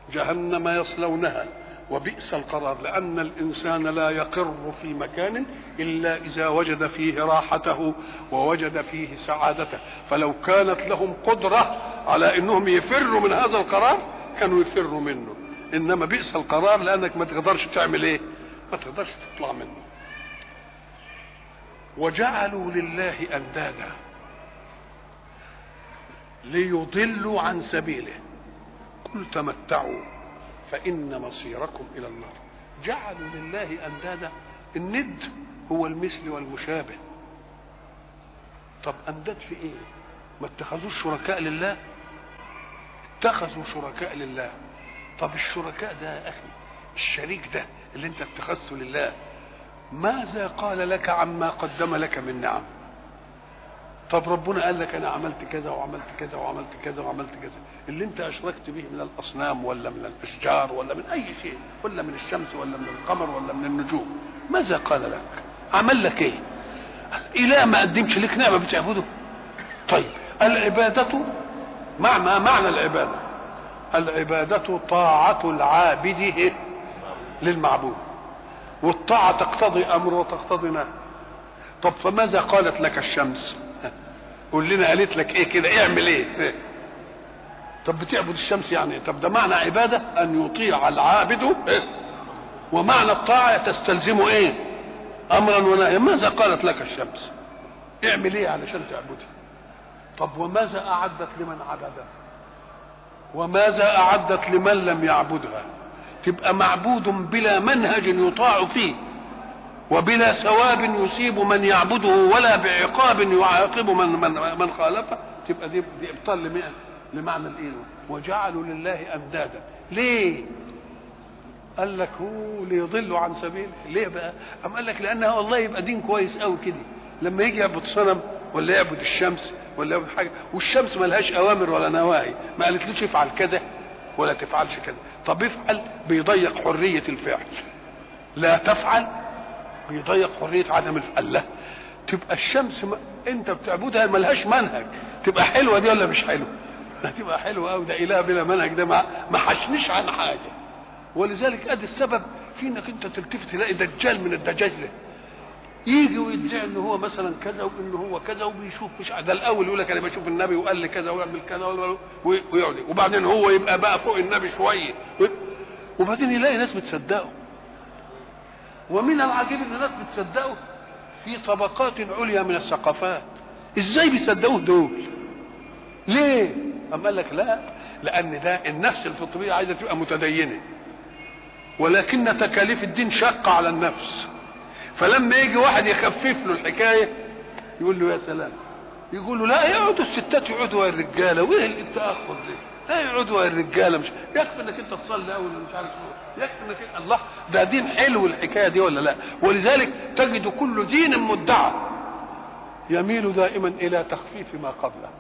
جهنم يصلونها وبئس القرار لأن الإنسان لا يقر في مكان إلا إذا وجد فيه راحته ووجد فيه سعادته فلو كانت لهم قدرة على أنهم يفروا من هذا القرار كانوا يفروا منه إنما بئس القرار لأنك ما تقدرش تعمل إيه ما تقدرش تطلع منه وجعلوا لله أندادا ليضلوا عن سبيله قل تمتعوا فإن مصيركم إلى النار جعلوا لله أندادا الند هو المثل والمشابه طب أنداد في إيه ما اتخذوش شركاء لله اتخذوا شركاء لله طب الشركاء ده يا أخي الشريك ده اللي انت اتخذته لله ماذا قال لك عما قدم لك من نعم طب ربنا قال لك انا عملت كذا وعملت كذا وعملت كذا وعملت كذا اللي انت اشركت به من الاصنام ولا من الاشجار ولا من اي شيء ولا من الشمس ولا من القمر ولا من النجوم ماذا قال لك عمل لك ايه اله ما قدمش لك نعمه بتعبده طيب العباده مع ما معنى العباده العباده طاعه العابد للمعبود والطاعه تقتضي امر وتقتضي نهي طب فماذا قالت لك الشمس قول لنا قالت لك ايه كده اعمل ايه طب بتعبد الشمس يعني إيه؟ طب ده معنى عبادة ان يطيع العابد إيه؟ ومعنى الطاعة تستلزم ايه امرا ونهيا ماذا قالت لك الشمس اعمل ايه علشان تعبدها طب وماذا اعدت لمن عبدها وماذا اعدت لمن لم يعبدها تبقى معبود بلا منهج يطاع فيه وبلا ثواب يصيب من يعبده ولا بعقاب يعاقب من من من خالفه تبقى دي, دي ابطال لمئة لمعنى الايه وجعلوا لله اندادا ليه قال لك هو ليضلوا عن سبيله ليه بقى أم قال لك لانها والله يبقى دين كويس قوي كده لما يجي يعبد صنم ولا يعبد الشمس ولا يعبد حاجه والشمس ملهاش اوامر ولا نواهي ما قالتلوش افعل كذا ولا تفعلش كذا طب افعل بيضيق حريه الفعل لا تفعل بيضيق حريه عدم الفعل لا تبقى الشمس ما انت بتعبدها ملهاش منهج تبقى حلوه دي ولا مش حلوه لا تبقى حلوه قوي ده اله بلا منهج ده ما, ما حشنيش عن حاجه ولذلك ادي السبب في انك انت تلتفت تلاقي دجال من الدجاجله يجي ويدعي ان هو مثلا كذا وان هو كذا وبيشوف مش ده الاول يقول لك انا بشوف النبي وقال لي كذا ويعمل كذا ويقعد وبعدين هو يبقى بقى فوق النبي شويه وبعدين يلاقي ناس بتصدقه ومن العجيب ان الناس بتصدقه في طبقات عليا من الثقافات ازاي بيصدقوه دول ليه اما قال لك لا لان ده النفس الفطريه عايزه تبقى متدينه ولكن تكاليف الدين شاقه على النفس فلما يجي واحد يخفف له الحكايه يقول له يا سلام يقول له لا يقعدوا الستات يقعدوا ويا الرجاله وايه التاخر ده لا يقعدوا ويا الرجاله مش يكفي انك انت تصلي اول مش عارف ايه يكفي انك انت الله ده دين حلو الحكايه دي ولا لا ولذلك تجد كل دين مدعى يميل دائما الى تخفيف ما قبله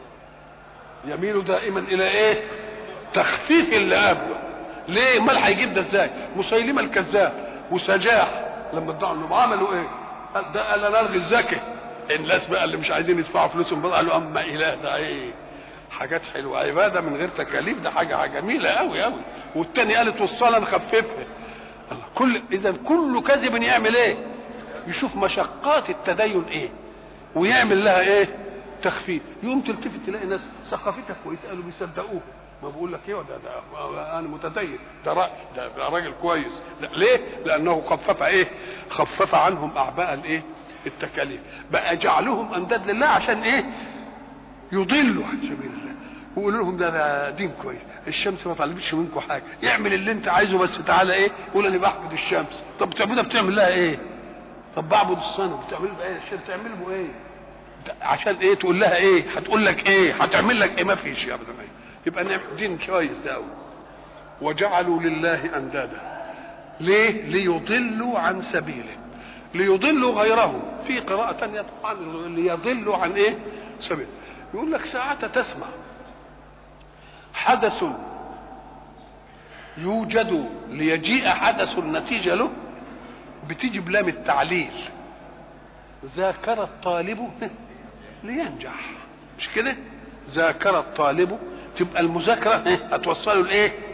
يميل دائما الى ايه تخفيف اللي قبله ليه امال هيجيب ده ازاي مسيلمه الكذاب وسجاح لما ادعوا انهم عملوا ايه قال ده قال انا الغي الزكاه الناس بقى اللي مش عايزين يدفعوا فلوسهم بقى قالوا اما اله ده ايه حاجات حلوه عباده من غير تكاليف ده حاجه جميله قوي قوي والتاني قالت والصلاه نخففها كل اذا كل كذب يعمل ايه يشوف مشقات التدين ايه ويعمل لها ايه تخفيف يقوم تلتفت تلاقي ناس ثقافتها كويسه قالوا بيصدقوه ما بقول لك ايه ده, ده انا متدين ده راجل ده, ده راجل كويس ده ليه؟ لانه خفف ايه؟ خفف عنهم اعباء الايه؟ التكاليف بقى جعلهم انداد لله عشان ايه؟ يضلوا عن سبيل الله ويقولوا لهم ده, ده دين كويس الشمس ما طلبتش منكم حاجه اعمل اللي انت عايزه بس تعالى ايه؟ قول انا بعبد الشمس طب بتعبدها بتعمل لها ايه؟ طب بعبد الصنم بتعمل بها ايه؟ الشمس تعمل له ايه؟ عشان ايه تقول لها ايه؟ هتقول لك ايه؟ هتعمل لك ايه؟ ما فيش يا ابدا ايه يبقى دين كويس ده قوي وجعلوا لله اندادا ليه ليضلوا عن سبيله ليضلوا غيره في قراءة تانية طبعا ليضلوا عن ايه سبيل يقول لك ساعة تسمع حدث يوجد ليجيء حدث النتيجة له بتيجي بلام التعليل ذاكر الطالب لينجح مش كده ذاكر الطالب تبقى المذاكره هتوصله لايه